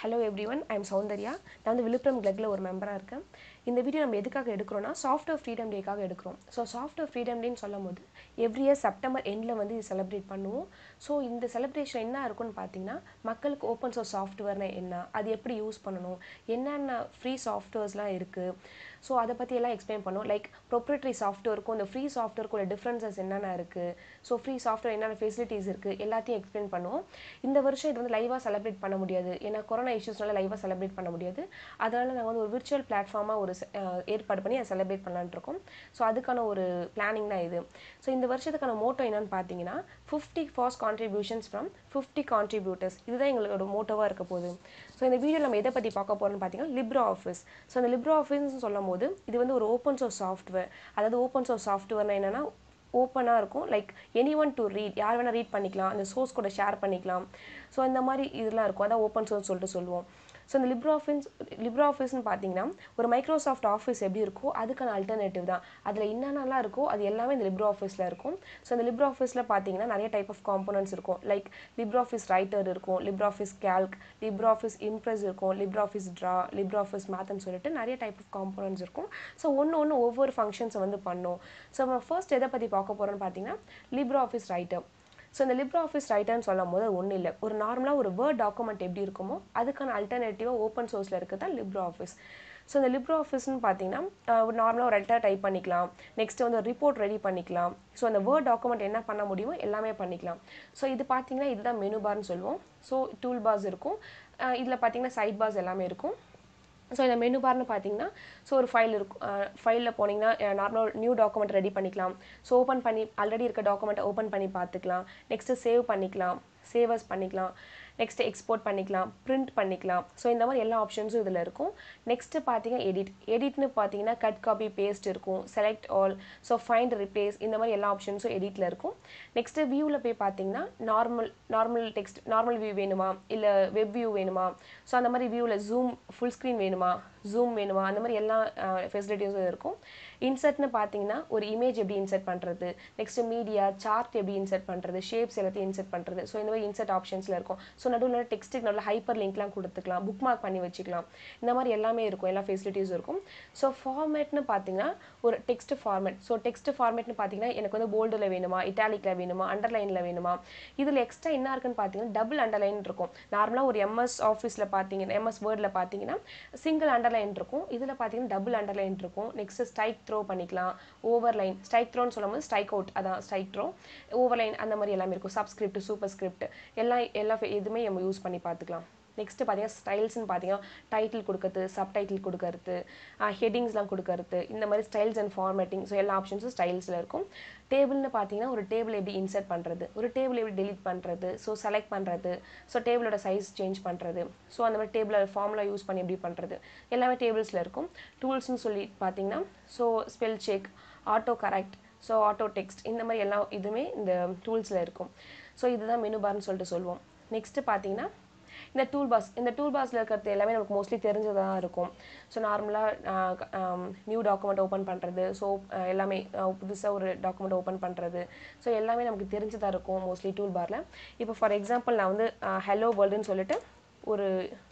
hello everyone I'm Soundarya நான் வந்து விழுப்புரம் கிளக்கில் ஒரு மெம்பராக இருக்கேன் இந்த வீடியோ நம்ம எதுக்காக எடுக்கிறோம்னா சாஃப்ட்வேர் ஃப்ரீடம் டேக்காக எடுக்கிறோம் ஸோ சாஃப்ட்வேர் ஃப்ரீடம் டேன்னு சொல்லும் போது எவ்ரி இயர் செப்டம்பர் எண்டில் வந்து இது செலிப்ரேட் பண்ணுவோம் ஸோ இந்த செலிப்ரேஷன் என்ன இருக்கும்னு பார்த்தீங்கன்னா மக்களுக்கு ஓப்பன் சோர்ஸ் சாஃப்ட்வேர்னா என்ன அது எப்படி யூஸ் பண்ணணும் என்னென்ன ஃப்ரீ சாஃப்ட்வேர்ஸ்லாம் இருக்குது ஸோ அதை பற்றி எல்லாம் எக்ஸ்பிளைன் பண்ணோம் லைக் ப்ரொப்ரேட்டரி சாஃப்ட்வேருக்கும் இந்த ஃப்ரீ சாஃப்ட்வேருக்குள்ள டிஃப்ரென்சஸ் என்னென்ன இருக்குது ஸோ ஃப்ரீ சாஃப்ட்வேர் என்னென்ன ஃபெசிலிட்டிஸ் இருக்குது எல்லாத்தையும் எக்ஸ்பிளைன் பண்ணுவோம் இந்த வருஷம் இது வந்து லைவாக செலிப்ரேட் பண்ண முடியாது ஏன்னா கொரோனா இஷ்யூஸ்னால லைவாக செலிப்ரேட் பண்ண முடியாது அதனால் நாங்கள் வந்து ஒரு விர்ச்சுவல் பிளாட்ஃபார்மாக ஒரு செ- அஹ் ஏற்பாடு பண்ணி அதை செலிப்ரேட் பண்ணலான்னு இருக்கோம் ஸோ அதுக்கான ஒரு பிளானிங் தான் இது ஸோ இந்த வருஷத்துக்கான மோட்டோ என்னன்னு பார்த்தீங்கன்னா fifty fast contributions from fifty contributors இதுதான் எங்களோட மோட்டோவாக இருக்க போகுது ஸோ இந்த வீடியோ நம்ம எதை பற்றி பார்க்க போகிறோம்னு பார்த்தீங்கன்னா லிப்ரோ ஆஃபீஸ் ஸோ அந்த லிப்ரோ ஆஃபீஸ்னு சொல்லும் போது இது வந்து ஒரு ஓப்பன் சோர்ஸ் சாஃப்ட்வேர் அதாவது ஓப்பன் சோர்ஸ் சாஃப்ட்வேர்னா என்னன்னா ஓப்பனாக இருக்கும் like anyone to read யார் வேணால் ரீட் பண்ணிக்கலாம் அந்த சோர்ஸ் கூட ஷேர் பண்ணிக்கலாம் ஸோ இந்த மாதிரி இதெல்லாம் இருக்கும் அதான் ஓப்பன் சோர்ஸ் சொல்லிட்டு சொல்லுவோம் ஸோ இந்த லிப்ரோ ஆஃபீஸ் லிப்ரோ ஆஃபீஸ்னு பார்த்தீங்கன்னா ஒரு மைக்ரோசாஃப்ட் ஆஃபீஸ் எப்படி இருக்கோ அதுக்கான அல்டர்னேட்டிவ் தான் அதில் என்னென்னலாம் இருக்கோ அது எல்லாமே இந்த லிப்ரோ ஆஃபீஸில் இருக்கும் ஸோ இந்த லிப்ரோ ஆஃபீஸில் பார்த்தீங்கன்னா நிறைய டைப் ஆஃப் காம்போனன்ட்ஸ் இருக்கும் லைக் லிப்ரோ ஆஃபீஸ் ரைட்டர் இருக்கும் Libre Office Calc Libre Office Impress இருக்கும் Libre office Draw Libre Office மேத்னு சொல்லிட்டு நிறைய டைப் ஆஃப் காம்போனன்ட்ஸ் இருக்கும் ஸோ ஒன்று ஒன்று ஒவ்வொரு ஃபங்க்ஷன்ஸை வந்து பண்ணும் ஸோ நம்ம ஃபர்ஸ்ட் எதை பற்றி பார்க்க போகிறோம்னு பார்த்தீங்கன்னா லிப்ரோ ஆஃபீஸ் ரைட்டர் ஸோ இந்த லிப்ரோ ஆஃபீஸ் ரைட்டர்னு சொல்லும் போது ஒன்றும் இல்லை ஒரு நார்மலாக ஒரு வேர்ட் டாக்குமெண்ட் எப்படி இருக்குமோ அதுக்கான அல்டர்னேட்டிவாக ஓப்பன் சோர்ஸில் இருக்குது தான் லிப்ரோ ஆஃபீஸ் ஸோ இந்த லிப்ரோ ஆஃபீஸ்னு பார்த்தீங்கன்னா ஆஹ் ஒரு நார்மலாக ஒரு லெட்டர் டைப் பண்ணிக்கலாம் நெக்ஸ்ட் வந்து ஒரு ரிப்போர்ட் ரெடி பண்ணிக்கலாம் ஸோ அந்த வேர்ட் டாக்குமெண்ட் என்ன பண்ண முடியுமோ எல்லாமே பண்ணிக்கலாம் ஸோ இது பார்த்தீங்கன்னா இதுதான் மெனு பார்னு சொல்லுவோம் ஸோ டூல் பார்ஸ் இருக்கும் இதில் பார்த்தீங்கன்னா சைட் பார்ஸ் எல்லாமே இருக்கும் ஸோ இந்த மெனு பார்னு பார்த்தீங்கன்னா ஸோ ஒரு ஃபைல் இருக்கும் ஃபைலில் போனீங்கன்னா நார்மலாக நியூ டாக்குமெண்ட் ரெடி பண்ணிக்கலாம் ஸோ ஓப்பன் பண்ணி ஆல்ரெடி இருக்க டாக்குமெண்ட்டை ஓப்பன் பண்ணி பார்த்துக்கலாம் நெக்ஸ்ட்டு சேவ் பண்ணிக்கலாம் சேவர்ஸ் பண்ணிக்கலாம் நெக்ஸ்ட் எக்ஸ்போர்ட் பண்ணிக்கலாம் பிரிண்ட் பண்ணிக்கலாம் ஸோ இந்த மாதிரி எல்லா ஆப்ஷன்ஸும் இதில் இருக்கும் நெக்ஸ்ட்டு பார்த்தீங்கன்னா எடிட் எடிட்னு பார்த்தீங்கன்னா கட் காப்பி பேஸ்ட் இருக்கும் select all so find replace இந்த மாதிரி எல்லா ஆப்ஷன்ஸும் எடிட்டில் இருக்கும் நெக்ஸ்ட்டு வியூவில் போய் பார்த்தீங்கன்னா normal normal text normal view வேணுமா இல்லை வெப் வியூ வேணுமா ஸோ அந்த மாதிரி வியூவில் ஜூம் ஃபுல் ஸ்க்ரீன் வேணுமா ஜூம் வேணுமா அந்த மாதிரி எல்லா ஃபெசிலிட்டிஸும் இருக்கும் இன்சர்ட்னு பார்த்தீங்கன்னா ஒரு இமேஜ் எப்படி இன்சர்ட் பண்ணுறது நெக்ஸ்ட் மீடியா சார்ட் எப்படி இன்சர்ட் பண்ணுறது ஷேப்ஸ் எல்லாத்தையும் இன்சர்ட் பண்ணுறது ஸோ இந்த மாதிரி இன்சர்ட் ஆப்ஷன்ஸில் இருக்கும் ஸோ நடுவில் டெக்ஸ்ட்டுக்கு நல்ல ஹைப்பர் லிங்க்லாம் கொடுத்துக்கலாம் புக் மார்க் பண்ணி வச்சுக்கலாம் இந்த மாதிரி எல்லாமே இருக்கும் எல்லா ஃபெசிலிட்டிஸும் இருக்கும் ஸோ ஃபார்மேட்னு பார்த்தீங்கன்னா ஒரு டெக்ஸ்ட் ஃபார்மேட் ஸோ டெக்ஸ்ட் ஃபார்மேட்னு பார்த்தீங்கன்னா எனக்கு வந்து போல்டில் வேணுமா இட்டாலிக்கில் வேணுமா அண்டர்லைனில் வேணுமா இதில் எக்ஸ்ட்ரா என்ன இருக்குன்னு பார்த்தீங்கன்னா டபுள் அண்டர்லைன் இருக்கும் நார்மலாக ஒரு எம்எஸ் ஆஃபீஸில் பார்த்தீங்கன்னா எம்எஸ் வேர்டில் பார்த்தீங்கன்னா சிங்கிள் அண்டர்லைன் இருக்கும் இதில் பார்த்தீங்கன்னா டபுள் அண்டர்லைன் இருக்கும் நெக்ஸ்ட் ஸ்ட்ரைக் த்ரோ பண்ணிக்கலாம் ஓவர் லைன் ஸ்ட்ரைக் த்ரோன்னு சொல்லும்போது ஸ்ட்ரைக் அவுட் அதான் ஸ்ட்ரைக் த்ரோ ஓவர் லைன் அந்த மாதிரி எல்லாமே இருக்கும் சப்ஸ்கிரிப்ட் சூப்பர் ஸ்கிரிப்ட் எல்லாம் எல்லா fa- இதுவுமே நம்ம யூஸ் பண்ணி பார்த்துக்கலாம் நெக்ஸ்ட் பார்த்தீங்கன்னா ஸ்டைல்ஸ்னு பார்த்தீங்கன்னா டைட்டில் கொடுக்கறது சப் டைட்டில் கொடுக்கறது ஹெட்டிங்ஸ்லாம் கொடுக்கறது இந்த மாதிரி ஸ்டைல்ஸ் அண்ட் ஃபார்மேட்டிங் ஸோ எல்லா ஆப்ஷன்ஸும் ஸ்டைல்ஸில் இருக்கும் டேபிள்னு பார்த்தீங்கன்னா ஒரு டேபிள் எப்படி இன்சர்ட் பண்ணுறது ஒரு டேபிள் எப்படி delete பண்ணுறது ஸோ செலக்ட் பண்ணுறது ஸோ டேபிளோட சைஸ் சேஞ்ச் பண்ணுறது ஸோ அந்த மாதிரி டேபிளை ஃபார்முலா யூஸ் பண்ணி எப்படி பண்ணுறது எல்லாமே டேபிள்ஸில் இருக்கும் டூல்ஸ்னு சொல்லி பார்த்தீங்கன்னா so spell check autocorrect so auto text இந்த மாதிரி எல்லா இதுவுமே இந்த டூல்ஸில் இருக்கும் ஸோ இதுதான் மெனு பார்னு சொல்லிட்டு சொல்லுவோம் நெக்ஸ்ட்டு பார்த்தீங்கன்னா இந்த டூல் பாஸ் இந்த டூல் பாஸில் இருக்கிறது எல்லாமே நமக்கு மோஸ்ட்லி தெரிஞ்சதாக தான் இருக்கும் ஸோ நார்மலாக நியூ டாக்குமெண்ட் ஓப்பன் பண்ணுறது ஸோ எல்லாமே புதுசாக ஒரு டாக்குமெண்ட் ஓப்பன் பண்ணுறது ஸோ எல்லாமே நமக்கு தெரிஞ்சதாக இருக்கும் மோஸ்ட்லி டூல் பாரில் இப்போ ஃபார் எக்ஸாம்பிள் நான் வந்து ஹலோ வேர்ல்டுன்னு சொல்லிட்டு ஒரு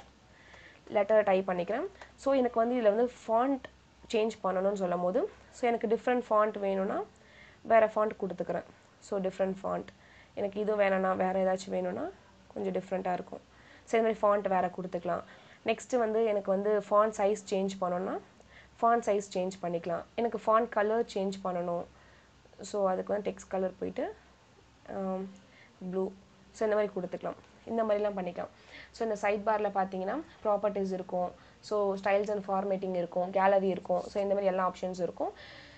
லெட்டர் டைப் பண்ணிக்கிறேன் ஸோ எனக்கு வந்து இதில் வந்து ஃபாண்ட் சேஞ்ச் பண்ணணும்னு சொல்லும் போது ஸோ எனக்கு டிஃப்ரெண்ட் ஃபாண்ட் வேணும்னா வேறு ஃபாண்ட் கொடுத்துக்கிறேன் ஸோ டிஃப்ரெண்ட் ஃபாண்ட் எனக்கு இது வேணும்னா வேறு ஏதாச்சும் வேணும்னா கொஞ்சம் டிஃப்ரெண்ட்டாக இருக்கும் ஸோ இந்த மாதிரி ஃபாண்ட் வேறு கொடுத்துக்கலாம் நெக்ஸ்ட்டு வந்து எனக்கு வந்து ஃபாண்ட் சைஸ் சேஞ்ச் பண்ணணும்னா ஃபாண்ட் சைஸ் சேஞ்ச் பண்ணிக்கலாம் எனக்கு ஃபாண்ட் கலர் சேஞ்ச் பண்ணணும் ஸோ அதுக்கு வந்து டெக்ஸ்ட் கலர் போயிட்டு ப்ளூ ஸோ இந்த மாதிரி கொடுத்துக்கலாம் இந்த மாதிரிலாம் பண்ணிக்கலாம் ஸோ இந்த சைட் பாரில் பார்த்தீங்கன்னா ப்ராப்பர்ட்டிஸ் இருக்கும் ஸோ ஸ்டைல்ஸ் அண்ட் ஃபார்மேட்டிங் இருக்கும் கேலரி இருக்கும் ஸோ இந்த மாதிரி எல்லா ஆப்ஷன்ஸ் இருக்கும்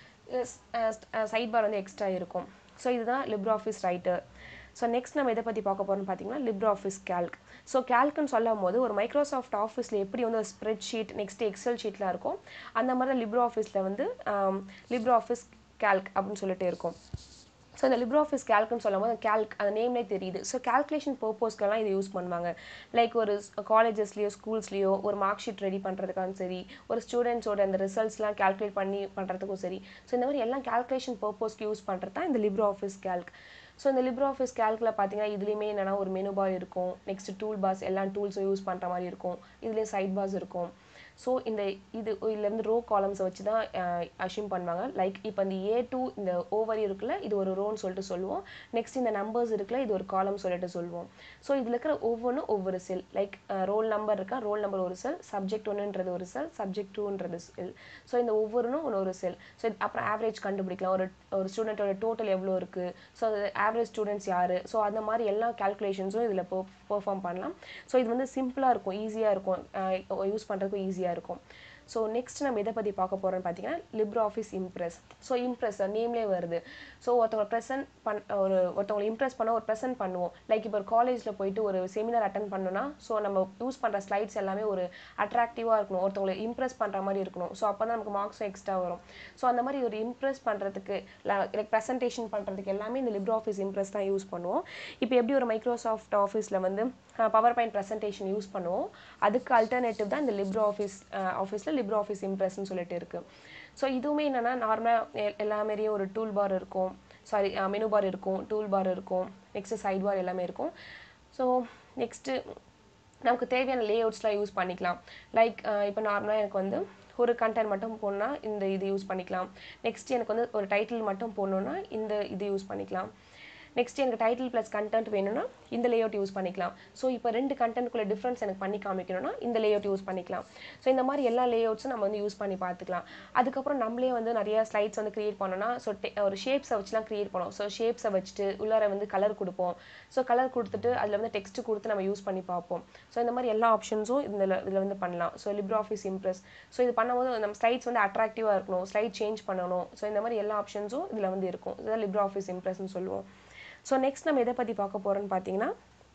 சைட் பார் வந்து எக்ஸ்ட்ரா இருக்கும் ஸோ இதுதான் Libre Office Writer so next நம்ம எதை பற்றி பார்க்க போகிறோம்னு பார்த்தீங்கன்னா லிப்ரோ ஆஃபீஸ் கேல்க் ஸோ கேல்க்னு சொல்லும் போது ஒரு மைக்ரோசாஃப்ட் ஆஃபீஸில் எப்படி வந்து ஒரு ஸ்ப்ரெட் ஷீட் நெக்ஸ்ட் எக்ஸல் ஷீட்லாம் இருக்கும் அந்த மாதிரி தான் லிப்ரோ ஆஃபீஸில் வந்து லிப்ரோ ஆஃபீஸ் கேல்க் அப்படின்னு சொல்லிட்டு இருக்கும் ஸோ இந்த லிப்ரோ ஆஃபீஸ் கேல்க்னு சொல்லும் போது கேல்க் அந்த நேம்லேயே தெரியுது ஸோ கேல்குலேஷன் பர்பஸ்க்கெல்லாம் இதை யூஸ் பண்ணுவாங்க லைக் ஒரு காலேஜஸ்லேயோ ஸ்கூல்ஸ்லேயோ ஒரு மார்க் ஷீட் ரெடி பண்ணுறதுக்காகவும் சரி ஒரு ஸ்டூடெண்ட்ஸோட அந்த ரிசல்ட்ஸ்லாம் கால்குலேட் பண்ணி பண்ணுறதுக்கும் சரி ஸோ இந்த மாதிரி எல்லாம் கேல்குலேஷன் பர்பஸ்க்கு யூஸ் பண்ணுறது தான் இந்த லிப்ரோ ஆஃபீஸ் கேல்க் ஸோ இந்த லிப்ரோ ஆஃபீஸ் கேல்கில் பார்த்தீங்கன்னா இதுலேயுமே என்னென்னா ஒரு மெனு பார் இருக்கும் நெக்ஸ்ட் டூல் பாஸ் எல்லா டூல்ஸும் யூஸ் பண்ணுற மாதிரி இருக்கும் இதுலேயும் சைட் பாஸ் இருக்கும் ஸோ இந்த இது இதுலேருந்து ரோ காலம்ஸை வச்சு தான் அஷ்யூம் பண்ணுவாங்க லைக் இப்போ இந்த ஏ டூ இந்த ஓவரி இருக்குல்ல இது ஒரு ரோன்னு சொல்லிட்டு சொல்லுவோம் நெக்ஸ்ட் இந்த நம்பர்ஸ் இருக்குல்ல இது ஒரு காலம் சொல்லிட்டு சொல்லுவோம் ஸோ இதில் இருக்கிற ஒவ்வொன்றும் ஒவ்வொரு செல் லைக் ரோல் நம்பர் இருக்கா ரோல் நம்பர் ஒரு செல் சப்ஜெக்ட் ஒன்றுன்றது ஒரு செல் சப்ஜெக்ட் டூன்றது செல் ஸோ இந்த ஒவ்வொன்றும் ஒன்று ஒரு செல் ஸோ அப்புறம் ஆவரேஜ் கண்டுபிடிக்கலாம் ஒரு ஒரு ஸ்டூடெண்ட்டோட டோட்டல் எவ்வளோ இருக்குது ஸோ அது ஆவரேஜ் ஸ்டூடெண்ட்ஸ் யார் ஸோ அந்த மாதிரி எல்லா கேல்குலேஷன்ஸும் இதில் பெர்ஃபார்ம் பண்ணலாம் ஸோ இது வந்து சிம்பிளாக இருக்கும் ஈஸியாக இருக்கும் யூஸ் பண்ணுறதுக்கும் ஈஸியாக இருக்கும் ஸோ நெக்ஸ்ட் நம்ம எதை பற்றி பார்க்க போகிறோம்னு பார்த்தீங்கன்னா Libre Office Impress so impress நேம்லேயே வருது ஸோ ஒருத்தவங்க ப்ரெசென்ட் பண் ஒரு ஒருத்தவங்களை இம்ப்ரெஸ் பண்ண ஒரு ப்ரெசென்ட் பண்ணுவோம் லைக் இப்போ ஒரு காலேஜில் போயிட்டு ஒரு செமினார் அட்டன் பண்ணோன்னா ஸோ நம்ம யூஸ் பண்ணுற ஸ்லைட்ஸ் எல்லாமே ஒரு அட்ராக்டிவாக இருக்கணும் ஒருத்தவங்களை இம்ப்ரெஸ் பண்ணுற மாதிரி இருக்கணும் ஸோ அப்போ தான் நமக்கு மார்க்ஸும் எக்ஸ்ட்ரா வரும் ஸோ அந்த மாதிரி ஒரு இம்ப்ரெஸ் பண்ணுறதுக்கு லைக் ப்ரெசன்டேஷன் பண்ணுறதுக்கு எல்லாமே இந்த லிப்ரோ ஆஃபீஸ் இம்ப்ரெஸ் தான் யூஸ் பண்ணுவோம் இப்போ எப்படி ஒரு மைக்ரோசாஃப்ட் ஆஃபீஸில் வந்து பவர் பாயிண்ட் ப்ரெசன்டேஷன் யூஸ் பண்ணுவோம் அதுக்கு அல்டர்னேட்டிவ் தான் இந்த லிப்ரோ ஆஃபீஸ் ஆஃபீஸில் லிப்ரோ ஆஃபீஸ் இம்ப்ரெஸ்ன்னு சொல்லிட்டு இருக்குது ஸோ இதுவுமே என்னென்னா நார்மலாக எல்லா மாரியும் ஒரு டூல் பார் இருக்கும் சாரி மெனு பார் இருக்கும் டூல் பார் இருக்கும் நெக்ஸ்ட்டு சைட் பார் எல்லாமே இருக்கும் ஸோ நெக்ஸ்ட்டு நமக்கு தேவையான லே அவுட்ஸ்லாம் யூஸ் பண்ணிக்கலாம் லைக் இப்போ நார்மலாக எனக்கு வந்து ஒரு கண்டென்ட் மட்டும் போடணுன்னா இந்த இது யூஸ் பண்ணிக்கலாம் நெக்ஸ்ட் எனக்கு வந்து ஒரு டைட்டில் மட்டும் போடணுன்னா இந்த இது யூஸ் பண்ணிக்கலாம் நெக்ஸ்ட் எனக்கு டைட்டில் ப்ளஸ் கண்டென்ட் வேணும்னா இந்த லேஅவுட் யூஸ் பண்ணிக்கலாம் ஸோ இப்போ ரெண்டு கண்டென்ட்குள்ள டிஃப்ரென்ஸ் எனக்கு பண்ணி காமிக்கணும்னா இந்த லேஅவுட் யூஸ் பண்ணிக்கலாம் ஸோ இந்த மாதிரி எல்லா லேஅவுட்ஸும் நம்ம வந்து யூஸ் பண்ணி பார்த்துக்கலாம் அதுக்கப்புறம் நம்மளே வந்து நிறைய ஸ்லைட்ஸ் வந்து க்ரியேட் பண்ணோம்னா ஸோ ஒரு ஷேப்ஸை வச்சுலாம் க்ரியேட் பண்ணோம் ஸோ ஷேப்ஸை வச்சுட்டு உள்ளார வந்து கலர் கொடுப்போம் ஸோ கலர் கொடுத்துட்டு அதில் வந்து டெக்ஸ்ட் கொடுத்து நம்ம யூஸ் பண்ணி பார்ப்போம் ஸோ இந்த மாதிரி எல்லா ஆப்ஷன்ஸும் இதில் இதில் வந்து பண்ணலாம் so Libre Office Impress so இது பண்ணும்போது நம்ம ஸ்லைட்ஸ் வந்து அட்ராக்டிவாக இருக்கணும் ஸ்லைட் சேஞ்ச் பண்ணணும் ஸோ இந்த மாதிரி எல்லா ஆப்ஷன்ஸும் இதில் வந்து இருக்கும் இதுதான் லிப்ரோ ஆஃபீஸ் இம்ப்ரெஸ்ன்னு சொல்லுவோம் ஸோ நெக்ஸ்ட் நம்ம எதை பற்றி பார்க்க போகிறோம்னு பார்த்தீங்கன்னா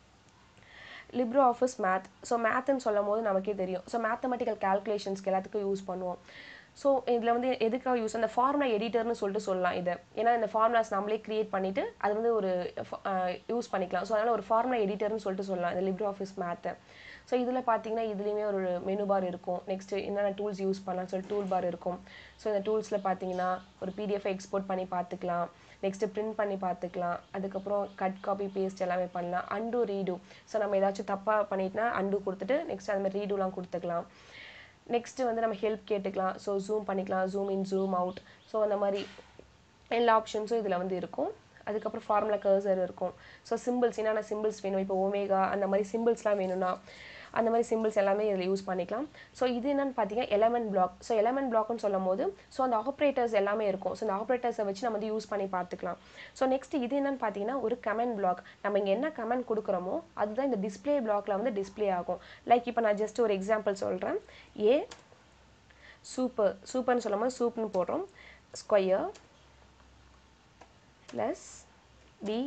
லிப்ரோ ஆஃபீஸ் மேத் ஸோ மேத்துன்னு சொல்லும் போது நமக்கே தெரியும் ஸோ மேத்தமெட்டிக்கல் கேல்குலேஷன்ஸ்க்கு எல்லாத்துக்கும் யூஸ் பண்ணுவோம் ஸோ இதில் வந்து எதுக்காக யூஸ் அந்த ஃபார்முலா எடிட்டர்னு சொல்லிட்டு சொல்லலாம் இதை ஏன்னா இந்த ஃபார்முலாஸ் நம்மளே க்ரியேட் பண்ணிவிட்டு அது வந்து ஒரு யூஸ் பண்ணிக்கலாம் ஸோ அதனால் ஒரு ஃபார்முலா எடிட்டர்னு சொல்லிட்டு சொல்லலாம் இந்த லிப்ரோ ஆஃபீஸ் மேத்தை ஸோ இதில் பார்த்தீங்கன்னா இதுலேயுமே ஒரு மெனு பார் இருக்கும் நெக்ஸ்ட்டு என்னென்ன டூல்ஸ் யூஸ் பண்ணலாம்னு சொல்லி டூல் பார் இருக்கும் ஸோ இந்த டூல்ஸில் பார்த்தீங்கன்னா ஒரு பிடிஎஃப் எக்ஸ்போர்ட் பண்ணி பார்த்துக்கலாம் நெக்ஸ்ட்டு பிரிண்ட் பண்ணி பார்த்துக்கலாம் அதுக்கப்புறம் கட் காப்பி பேஸ்ட் எல்லாமே பண்ணலாம் அண்டு ரீடு ஸோ நம்ம ஏதாச்சும் தப்பாக பண்ணிட்டுனா அண்டு கொடுத்துட்டு நெக்ஸ்ட் அது மாதிரி ரீடுலாம் கொடுத்துக்கலாம் நெக்ஸ்ட்டு வந்து நம்ம ஹெல்ப் கேட்டுக்கலாம் ஸோ ஜூம் பண்ணிக்கலாம் zoom in zoom out so அந்த மாதிரி எல்லா ஆப்ஷன்ஸும் இதில் வந்து இருக்கும் அதுக்கப்புறம் ஃபார்முலா கர்சர் இருக்கும் ஸோ சிம்பிள்ஸ் என்னென்ன சிம்பிள்ஸ் வேணும் இப்போ ஒமேகா அந்த மாதிரி சிம்பிள்ஸ்லாம் வேணும்னா அந்த மாதிரி சிம்பிள்ஸ் எல்லாமே இதில் யூஸ் பண்ணிக்கலாம் ஸோ இது என்னன்னு பார்த்தீங்கன்னா எலமெண்ட் பிளாக் ஸோ எலமெண்ட் பிளாக்னு சொல்லும் போது ஸோ அந்த ஆப்ரேட்டர்ஸ் எல்லாமே இருக்கும் ஸோ அந்த ஆப்ரேட்டர்ஸை வச்சு நம்ம வந்து யூஸ் பண்ணி பார்த்துக்கலாம் ஸோ நெக்ஸ்ட் இது என்னன்னு பார்த்தீங்கன்னா ஒரு கமெண்ட் பிளாக் நம்ம இங்கே என்ன கமெண்ட் கொடுக்குறோமோ அதுதான் இந்த டிஸ்பிளே பிளாக்ல வந்து டிஸ்பிளே ஆகும் லைக் இப்போ நான் ஜஸ்ட் ஒரு எக்ஸாம்பிள் சொல்கிறேன் ஏ சூப்பர் சூப்பர்னு சொல்லும் போது சூப்னு போடுறோம் square plus B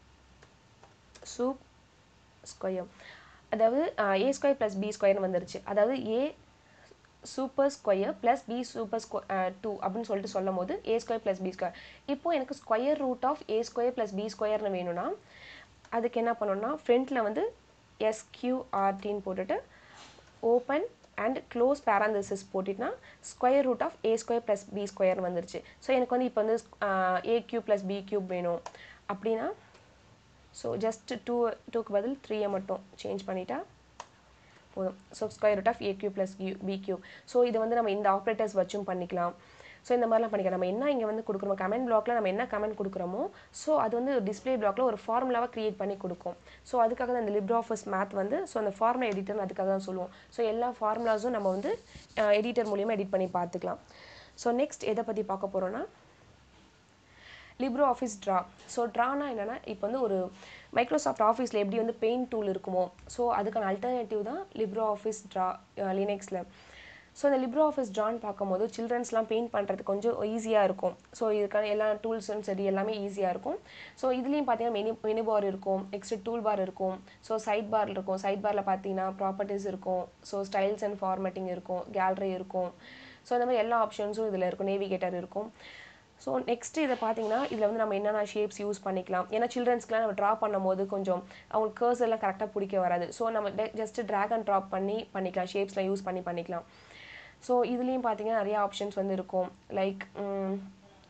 sup square அதாவது ஏ ஸ்கொயர் ப்ளஸ் பி ஸ்கொயர்னு வந்துருச்சு அதாவது A super square plus B super ஸ்கொ டூ அப்படின்னு சொல்லிட்டு சொல்லும் போது A square plus B square இப்போ எனக்கு square root of A square plus B ஸ்கொயர்னு வேணும்னா அதுக்கு என்ன பண்ணணும்னா ஃப்ரண்ட்டில் வந்து எஸ்கியூஆர்டின்னு போட்டுட்டு ஓப்பன் அண்ட் க்ளோஸ் பேராந்தசிஸ் போட்டுட்டுனா square root of A square plus B ஸ்கொயர்னு வந்துருச்சு ஸோ எனக்கு வந்து இப்போ வந்து A cube plus B cube வேணும் அப்படின்னா ஸோ ஜஸ்ட் டூ டூக்கு பதில் த்ரீயை மட்டும் சேஞ்ச் பண்ணிட்டா போதும் so square root of A Q plus U P Q so இது வந்து நம்ம இந்த ஆப்ரேட்டர்ஸ் வச்சும் பண்ணிக்கலாம் ஸோ இந்த மாதிரிலாம் பண்ணிக்கலாம் நம்ம என்ன இங்கே வந்து கொடுக்குறோமோ கமெண்ட் பிளாக்ல நம்ம என்ன கமெண்ட் கொடுக்குறோமோ ஸோ அது வந்து டிஸ்பிளே பிளாக்ல ஒரு ஃபார்முலாவாக க்ரியேட் பண்ணி கொடுக்கும் ஸோ அதுக்காக தான் இந்த லிப்ரோ ஆஃபீஸ் மேத் வந்து ஸோ அந்த ஃபார்முலா எடிட்டர்னு அதுக்காக தான் சொல்லுவோம் ஸோ எல்லா ஃபார்முலாஸும் நம்ம வந்து எடிட்டர் மூலியமாக எடிட் பண்ணி பார்த்துக்கலாம் ஸோ நெக்ஸ்ட் எதை பற்றி பார்க்க போகிறோன்னா லிப்ரோ ஆஃபீஸ் ட்ரா ஸோ ட்ரானா என்னென்னா இப்போ வந்து ஒரு மைக்ரோசாஃப்ட் ஆஃபீஸில் எப்படி வந்து பெயிண்ட் டூல் இருக்குமோ ஸோ அதுக்கான அல்டர்னேட்டிவ் தான் லிப்ரோ ஆஃபீஸ் ட்ரா லினக்ஸில் ஸோ இந்த லிப்ரோ ஆஃபீஸ் ட்ரான்னு பார்க்கும்போது சில்ட்ரன்ஸ்லாம் பெயிண்ட் பண்ணுறது கொஞ்சம் ஈஸியாக இருக்கும் ஸோ இதுக்கான எல்லா டூல்ஸும் சரி எல்லாமே ஈஸியாக இருக்கும் ஸோ இதுலேயும் பார்த்தீங்கன்னா மெனி மெனு பார் இருக்கும் நெக்ஸ்ட் டூல் பார் இருக்கும் ஸோ சைட் பார் இருக்கும் சைட் பாரில் பார்த்தீங்கன்னா ப்ராப்பர்ட்டிஸ் இருக்கும் ஸோ ஸ்டைல்ஸ் அண்ட் ஃபார்மேட்டிங் இருக்கும் கேலரி இருக்கும் ஸோ இந்த மாதிரி எல்லா ஆப்ஷன்ஸும் இதில் இருக்கும் நேவிகேட்டர் இருக்கும் ஸோ நெக்ஸ்ட் இதை பார்த்தீங்கன்னா இதில் வந்து நம்ம என்னென்ன ஷேப்ஸ் யூஸ் பண்ணிக்கலாம் ஏன்னா சில்ட்ரன்ஸ்க்குலாம் நம்ம ட்ரா பண்ணும்போது கொஞ்சம் அவங்களுக்கு கர்ஸ் எல்லாம் கரெக்டாக பிடிக்க வராது ஸோ நம்ம ஜஸ்ட் ட்ராக் அண்ட் ட்ராப் பண்ணி பண்ணிக்கலாம் ஷேப்ஸ்லாம் யூஸ் பண்ணி பண்ணிக்கலாம் ஸோ இதுலேயும் பார்த்தீங்கன்னா நிறைய ஆப்ஷன்ஸ் வந்து இருக்கும் லைக்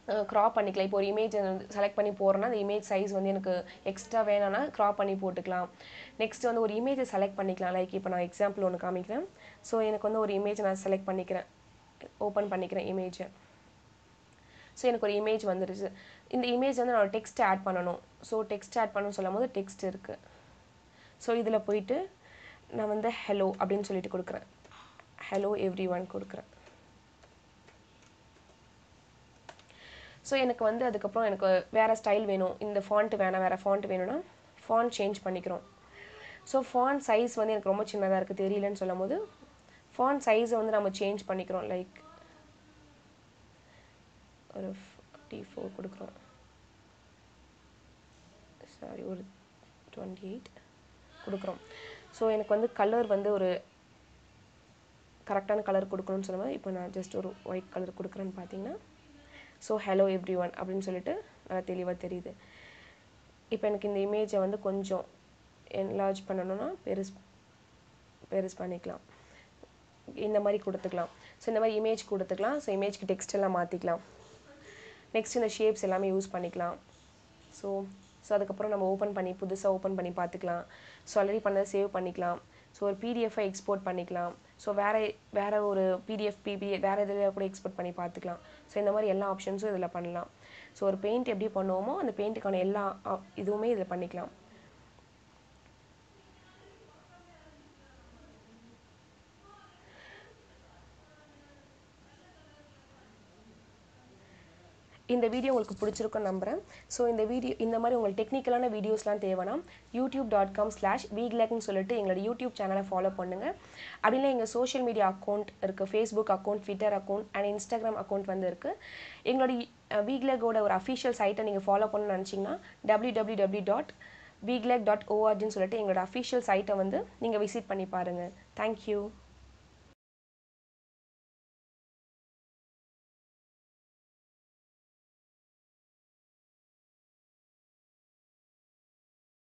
க்ராப் பண்ணிக்கலாம் இப்போ ஒரு இமேஜ் செலக்ட் பண்ணி போகிறேன்னா அந்த இமேஜ் சைஸ் வந்து எனக்கு எக்ஸ்ட்ரா வேணும்னா க்ராப் பண்ணி போட்டுக்கலாம் நெக்ஸ்ட் வந்து ஒரு இமேஜை செலக்ட் பண்ணிக்கலாம் லைக் இப்போ நான் எக்ஸாம்பிள் ஒன்று காமிக்கிறேன் ஸோ எனக்கு வந்து ஒரு இமேஜ் நான் செலக்ட் பண்ணிக்கிறேன் ஓப்பன் பண்ணிக்கிறேன் இமேஜை ஸோ எனக்கு ஒரு இமேஜ் வந்துருச்சு இந்த இமேஜ் வந்து நான் டெக்ஸ்ட் ஆட் பண்ணணும் ஸோ டெக்ஸ்ட் ஆட் பண்ணணும்னு சொல்லும் போது டெக்ஸ்ட் இருக்குது ஸோ இதில் போயிட்டு நான் வந்து ஹலோ அப்படின்னு சொல்லிட்டு கொடுக்குறேன் ஹலோ எவ்ரி ஒன் கொடுக்குறேன் ஸோ எனக்கு வந்து அதுக்கப்புறம் எனக்கு வேறு ஸ்டைல் வேணும் இந்த ஃபாண்ட் வேணாம் வேறு ஃபாண்ட் வேணும்னா ஃபாண்ட் சேஞ்ச் பண்ணிக்கிறோம் ஸோ ஃபாண்ட் சைஸ் வந்து எனக்கு ரொம்ப சின்னதாக இருக்குது தெரியலன்னு சொல்லும் போது ஃபாண்ட் சைஸை வந்து நம்ம சேஞ்ச் பண்ணிக்கிறோம் லைக் ஒரு ஃபிஃப்டி ஃபோர் கொடுக்குறோம் சாரி ஒரு டுவெண்ட்டி எயிட் கொடுக்குறோம் ஸோ எனக்கு வந்து கலர் வந்து ஒரு கரெக்டான கலர் கொடுக்கணும்னு சொல்லும்போது இப்போ நான் ஜஸ்ட் ஒரு ஒயிட் கலர் கொடுக்குறேன்னு பார்த்தீங்கன்னா ஸோ ஹலோ எவ்ரி ஒன் அப்படின்னு சொல்லிட்டு நல்லா தெளிவாக தெரியுது இப்போ எனக்கு இந்த இமேஜை வந்து கொஞ்சம் என்லார்ஜ் பண்ணணும்னா பெருஸ் பெருஸ் பண்ணிக்கலாம் இந்த மாதிரி கொடுத்துக்கலாம் ஸோ இந்த மாதிரி இமேஜ் கொடுத்துக்கலாம் ஸோ இமேஜ்க்கு டெக்ஸ்ட் எல்லாம் மாற்றிக்கலாம் நெக்ஸ்ட் இந்த ஷேப்ஸ் எல்லாமே யூஸ் பண்ணிக்கலாம் ஸோ ஸோ அதுக்கப்புறம் நம்ம ஓப்பன் பண்ணி புதுசாக ஓப்பன் பண்ணி பார்த்துக்கலாம் ஸோ ஆல்ரெடி பண்ணதை சேவ் பண்ணிக்கலாம் ஸோ ஒரு பிடிஎஃபை எக்ஸ்போர்ட் பண்ணிக்கலாம் ஸோ வேறு வேறு ஒரு பிடிஎஃப் பிபி வேறு இதில் கூட எக்ஸ்போர்ட் பண்ணி பார்த்துக்கலாம் ஸோ இந்த மாதிரி எல்லா ஆப்ஷன்ஸும் இதில் பண்ணலாம் ஸோ ஒரு பெயிண்ட் எப்படி பண்ணுவோமோ அந்த பெயிண்ட்டுக்கான எல்லா ஆ- இதுவுமே இதில் பண்ணிக்கலாம் இந்த வீடியோ உங்களுக்கு பிடிச்சிருக்கும் நம்புகிறேன் ஸோ இந்த வீடியோ இந்த மாதிரி உங்களுக்கு டெக்னிக்கலான வீடியோஸ்லாம் தேவைன்னா யூடியூப் டாட் காம் ஸ்லாஷ் வீக்லேக்னு சொல்லிட்டு எங்களோட யூடியூப் சேனலை ஃபாலோ பண்ணுங்கள் அப்படின்னா எங்கள் சோஷியல் மீடியா அக்கௌண்ட் இருக்குது Facebook account Twitter account and Instagram account வந்து இருக்குது எங்களோட வீக்லேக்கோட ஒரு அஃபிஷியல் சைட்டை நீங்கள் ஃபாலோ பண்ணணும்னு நினச்சிங்கன்னா டபிள்யூ டபிள்யூ டபிள்யூ டாட் வீக்லேக் டாட் ஓஆர்ஜின்னு சொல்லிட்டு எங்களோட அஃபிஷியல் சைட்டை வந்து நீங்கள் விசிட் பண்ணி பாருங்கள் தேங்க்யூ